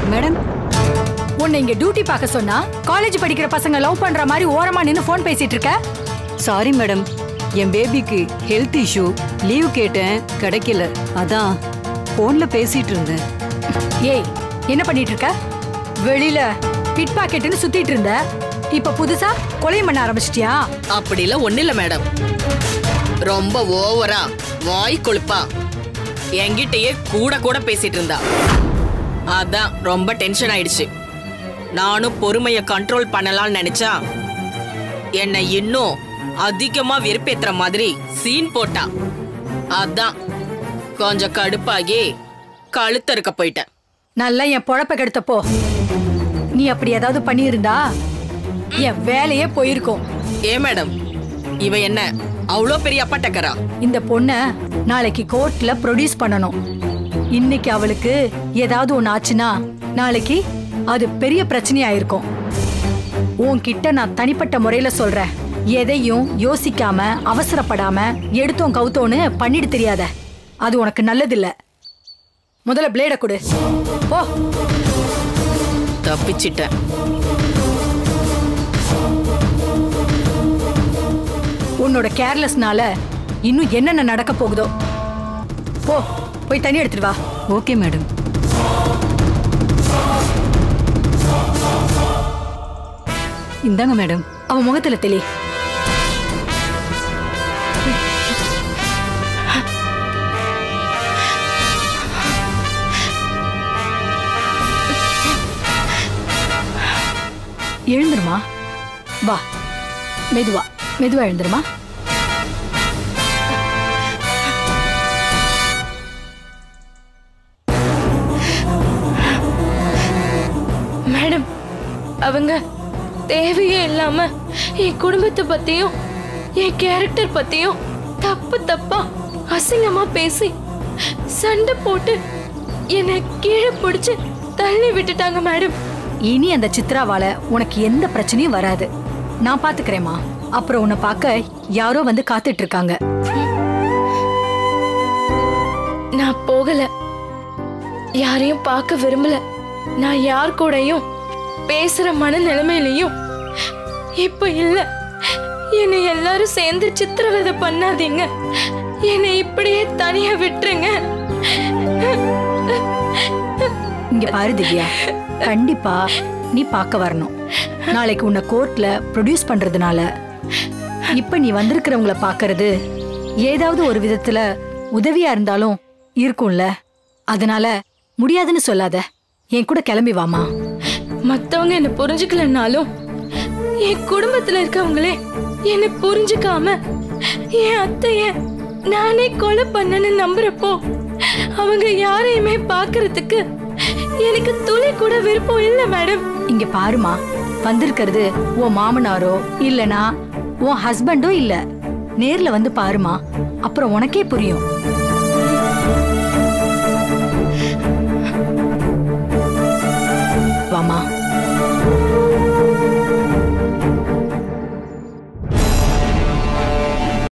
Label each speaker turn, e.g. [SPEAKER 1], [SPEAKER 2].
[SPEAKER 1] madam
[SPEAKER 2] உன்னை இங்க duty பார்க்க சொன்னா காலேஜ் படிக்கிற பசங்க லவ் பண்ற மாதிரி ஓரமா நின்னு ஃபோன் பேசிட்டு இருக்க
[SPEAKER 1] சாரி மேடம் என் பேபிக்கு ஹெல்த் இஷ்யூ லீவ் கேட்டேன் கிடைக்கல அதான் ஃபோன்ல பேசிட்டு இருந்தேன்
[SPEAKER 2] ஏய் என்ன பண்ணிட்டு இருக்க வெளியில பிட் பாக்கெட்னு சுத்திட்டு இருந்த இப்ப புதுசா கொலையும் பண்ண ஆரம்பிச்சிட்டியா
[SPEAKER 3] அப்படிலாம் ஒண்ணு இல்ல மேடம் ரொம்ப ஓவரா வாய் கொழுப்பா என்கிட்டயே கூட கூட பேசிட்டு இருந்தா அதான் ரொம்ப டென்ஷன் ஆயிடுச்சு நானும் பொறுமைய கண்ட்ரோல் பண்ணலாம்னு நினைச்சா என்னை இன்னும் அதிகமா வெறுப்பேத்துற மாதிரி சீன் போட்டா அதான் கொஞ்சம் கடுப்பாகி கழுத்தறுக்க போயிட்டேன்
[SPEAKER 2] நல்லா என் பொழப்ப கெடுத்தப்போ நீ அப்படி ஏதாவது பண்ணியிருந்தா என் வேலையே போயிருக்கும்
[SPEAKER 3] ஏ மேடம் இவ என்ன அவ்வளோ பெரிய அப்பாட்டக்கரா
[SPEAKER 2] இந்த பொண்ண நாளைக்கு கோர்ட்ல ப்ரொடியூஸ் பண்ணணும் இன்னைக்கு அவளுக்கு ஏதாவது ஒண்ணு ஆச்சுன்னா நாளைக்கு அது பெரிய பிரச்சனையாயிருக்கும் உன்கிட்ட நான் தனிப்பட்ட முறையில சொல்றேன் எதையும் யோசிக்காம அவசரப்படாம எடுத்தோம் கவுத்தோன்னு பண்ணிட்டு தெரியாத அது உனக்கு நல்லதில்ல முதல்ல பிளேட கொடு போ
[SPEAKER 3] தப்பிச்சிட்டேன்
[SPEAKER 2] உன்னோட கேர்லெஸ்னால இன்னும் என்னென்ன நடக்க போகுதோ போ போய் தண்ணி எடுத்துட்டு வா
[SPEAKER 1] ஓகே மேடம் இந்தாங்க மேடம்
[SPEAKER 2] அவன் முகத்துல தெளி எழுந்துருமா வா மெதுவா மெதுவா எழுந்துருமா
[SPEAKER 4] மேடம் அவங்க தேவையே இல்லாம என் குடும்பத்தை பத்தியும் என் கேரக்டர் பத்தியும் தப்பு தப்பா அசிங்கமா பேசி சண்டை போட்டு என்னை கீழே பிடிச்சு தள்ளி விட்டுட்டாங்க மேடம்
[SPEAKER 2] இனி அந்த சித்ராவால உனக்கு எந்த பிரச்சனையும் வராது நான் பாத்துக்கிறேம்மா அப்புறம் உன்னை பார்க்க யாரோ வந்து காத்துட்டு இருக்காங்க
[SPEAKER 4] நான் போகல யாரையும் பார்க்க விரும்பல நான் யார் கூடயும் பேசுற மனநிலைமையிலையும் இப்ப இல்ல என்னை எல்லாரும் சேர்ந்து சித்திரவதை பண்ணாதீங்க என்னை இப்படியே தனியா விட்டுருங்க
[SPEAKER 2] இங்க பாரு திவ்யா கண்டிப்பா நீ பார்க்க வரணும் நாளைக்கு உன்னை கோர்ட்ல ப்ரொடியூஸ் பண்றதுனால இப்ப நீ வந்திருக்கிறவங்கள பார்க்கறது ஏதாவது ஒரு விதத்துல உதவியா இருந்தாலும் இருக்கும்ல அதனால முடியாதுன்னு சொல்லாத என் கூட கிளம்பி வாமா
[SPEAKER 4] மத்தவங்க என்ன புரிஞ்சுக்கலனாலும் என் குடும்பத்துல இருக்கவங்களே என்ன புரிஞ்சுக்காம என் அத்தைய நானே கொலை பண்ணேன்னு நம்புறப்போ அவங்க யாரையுமே பார்க்கறதுக்கு எனக்கு துளி கூட விருப்பம் இல்ல மேடம்
[SPEAKER 2] இங்க பாருமா வந்திருக்கிறது உன் மாமனாரோ இல்லனா உன் ஹஸ்பண்டோ இல்ல நேர்ல வந்து பாருமா அப்புறம் உனக்கே புரியும் வாமா